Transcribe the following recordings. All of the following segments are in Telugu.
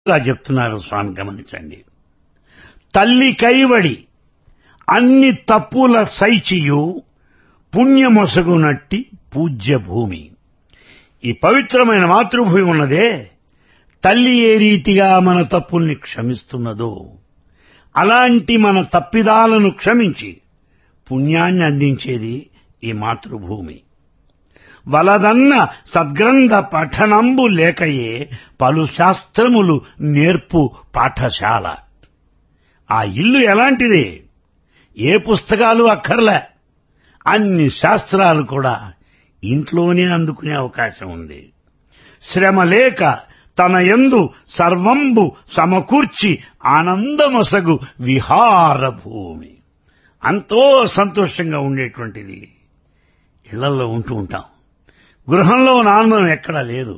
గా చెప్తున్నారు స్వామి గమనించండి తల్లి కైవడి అన్ని తప్పుల సైచియు పుణ్యమొసగునట్టి పూజ్య భూమి ఈ పవిత్రమైన మాతృభూమి ఉన్నదే తల్లి ఏ రీతిగా మన తప్పుల్ని క్షమిస్తున్నదో అలాంటి మన తప్పిదాలను క్షమించి పుణ్యాన్ని అందించేది ఈ మాతృభూమి వలదన్న సద్గ్రంథ పఠనంబు లేకయే పలు శాస్త్రములు నేర్పు పాఠశాల ఆ ఇల్లు ఎలాంటిది ఏ పుస్తకాలు అక్కర్లే అన్ని శాస్త్రాలు కూడా ఇంట్లోనే అందుకునే అవకాశం ఉంది శ్రమ లేక తన యందు సర్వంబు సమకూర్చి ఆనందమొసగు విహార భూమి అంతో సంతోషంగా ఉండేటువంటిది ఇళ్లలో ఉంటూ ఉంటాం గృహంలో ఆనందం ఎక్కడా లేదు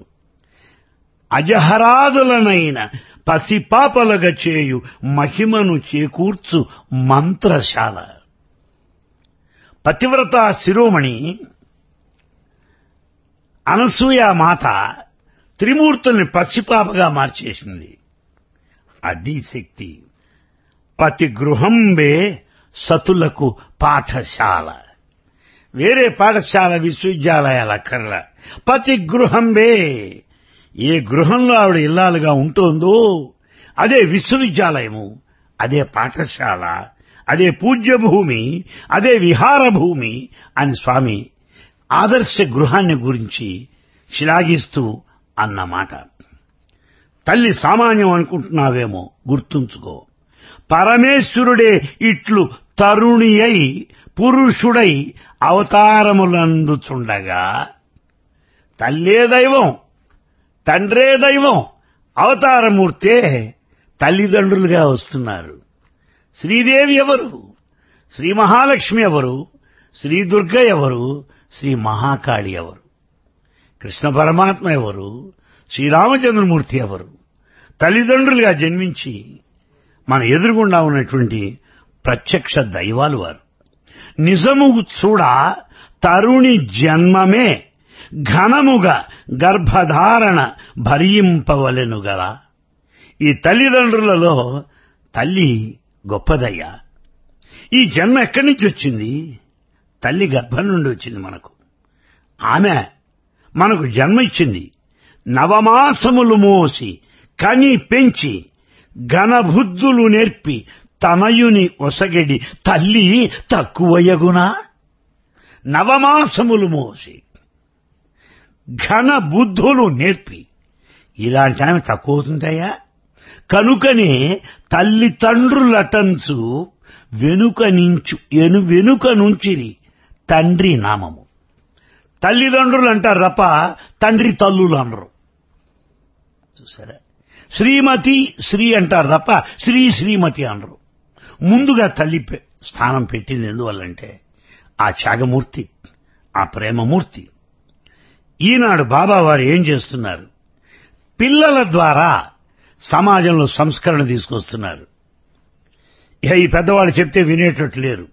అజహరాదులనైన పసిపాపలగ చేయు మహిమను చేకూర్చు మంత్రశాల పతివ్రత శిరోమణి అనసూయ మాత త్రిమూర్తుల్ని పసిపాపగా మార్చేసింది అది శక్తి పతి గృహంబే సతులకు పాఠశాల వేరే పాఠశాల విశ్వవిద్యాలయాల అక్కర్ల పతి గృహంబే ఏ గృహంలో ఆవిడ ఇల్లాలుగా ఉంటోందో అదే విశ్వవిద్యాలయము అదే పాఠశాల అదే పూజ్య భూమి అదే విహార భూమి అని స్వామి ఆదర్శ గృహాన్ని గురించి శ్లాఘిస్తూ అన్నమాట తల్లి సామాన్యం అనుకుంటున్నావేమో గుర్తుంచుకో పరమేశ్వరుడే ఇట్లు తరుణి అయి పురుషుడై అవతారములందుచుండగా తల్లే దైవం తండ్రే దైవం అవతారమూర్తే తల్లిదండ్రులుగా వస్తున్నారు శ్రీదేవి ఎవరు శ్రీ మహాలక్ష్మి ఎవరు శ్రీ దుర్గ ఎవరు శ్రీ మహాకాళి ఎవరు కృష్ణ పరమాత్మ ఎవరు శ్రీరామచంద్రమూర్తి ఎవరు తల్లిదండ్రులుగా జన్మించి మన ఎదురుగుండా ఉన్నటువంటి ప్రత్యక్ష దైవాలు వారు నిజము చూడ తరుణి జన్మమే ఘనముగా గర్భధారణ భరింపవలెను గల ఈ తల్లిదండ్రులలో తల్లి గొప్పదయ్యా ఈ జన్మ ఎక్కడి నుంచి వచ్చింది తల్లి గర్భం నుండి వచ్చింది మనకు ఆమె మనకు జన్మ ఇచ్చింది నవమాసములు మోసి కని పెంచి ఘనబుద్ధులు నేర్పి తనయుని ఒసగడి తల్లి తక్కువయగునా నవమాసములు మోసి ఘన బుద్ధులు నేర్పి ఇలాంటి ఆమె తక్కువ అవుతుంటాయా కనుకనే తల్లిదండ్రులటంచు వెనుక నించు ఎను వెనుక నుంచిరి తండ్రి నామము తల్లిదండ్రులు అంటారు తప్ప తండ్రి తల్లులు అనరు చూసారా శ్రీమతి శ్రీ అంటారు తప్ప శ్రీ శ్రీమతి అనరు ముందుగా తల్లి స్థానం పెట్టింది ఎందువల్లంటే ఆ త్యాగమూర్తి ఆ ప్రేమమూర్తి ఈనాడు బాబా వారు ఏం చేస్తున్నారు పిల్లల ద్వారా సమాజంలో సంస్కరణ తీసుకొస్తున్నారు ఇక ఈ పెద్దవాళ్ళు చెప్తే వినేటట్టు లేరు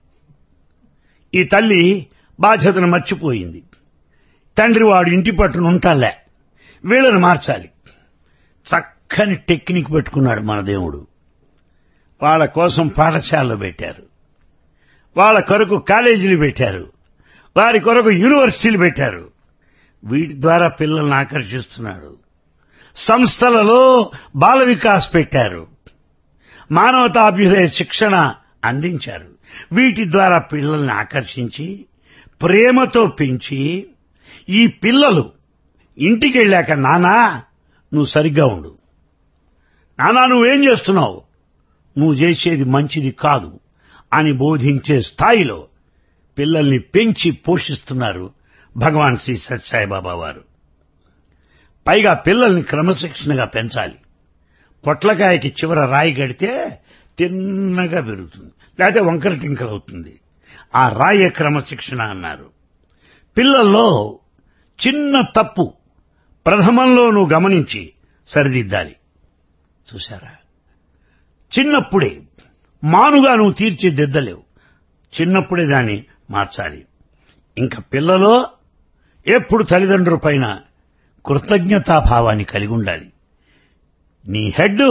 ఈ తల్లి బాధ్యతను మర్చిపోయింది తండ్రి వాడు ఇంటి పట్టున ఉంటాలే వీళ్ళని మార్చాలి చక్కని టెక్నిక్ పెట్టుకున్నాడు మన దేవుడు వాళ్ళ కోసం పాఠశాలలు పెట్టారు వాళ్ళ కొరకు కాలేజీలు పెట్టారు వారి కొరకు యూనివర్సిటీలు పెట్టారు వీటి ద్వారా పిల్లల్ని ఆకర్షిస్తున్నాడు సంస్థలలో బాల వికాస్ పెట్టారు మానవతాభ్యుదయ శిక్షణ అందించారు వీటి ద్వారా పిల్లల్ని ఆకర్షించి ప్రేమతో పెంచి ఈ పిల్లలు ఇంటికి వెళ్ళాక నానా నువ్వు సరిగ్గా ఉండు నానా నువ్వేం చేస్తున్నావు నువ్వు చేసేది మంచిది కాదు అని బోధించే స్థాయిలో పిల్లల్ని పెంచి పోషిస్తున్నారు భగవాన్ శ్రీ సత్సాయిబాబా వారు పైగా పిల్లల్ని క్రమశిక్షణగా పెంచాలి పొట్లకాయకి చివర రాయి గడితే తిన్నగా పెరుగుతుంది లేకపోతే వంకర టింకలు అవుతుంది ఆ రాయే క్రమశిక్షణ అన్నారు పిల్లల్లో చిన్న తప్పు ప్రథమంలో నువ్వు గమనించి సరిదిద్దాలి చూశారా చిన్నప్పుడే మానుగా నువ్వు తీర్చిదిద్దలేవు చిన్నప్పుడే దాన్ని మార్చాలి ఇంకా పిల్లలో ఎప్పుడు తల్లిదండ్రుల పైన కృతజ్ఞతాభావాన్ని కలిగి ఉండాలి నీ హెడ్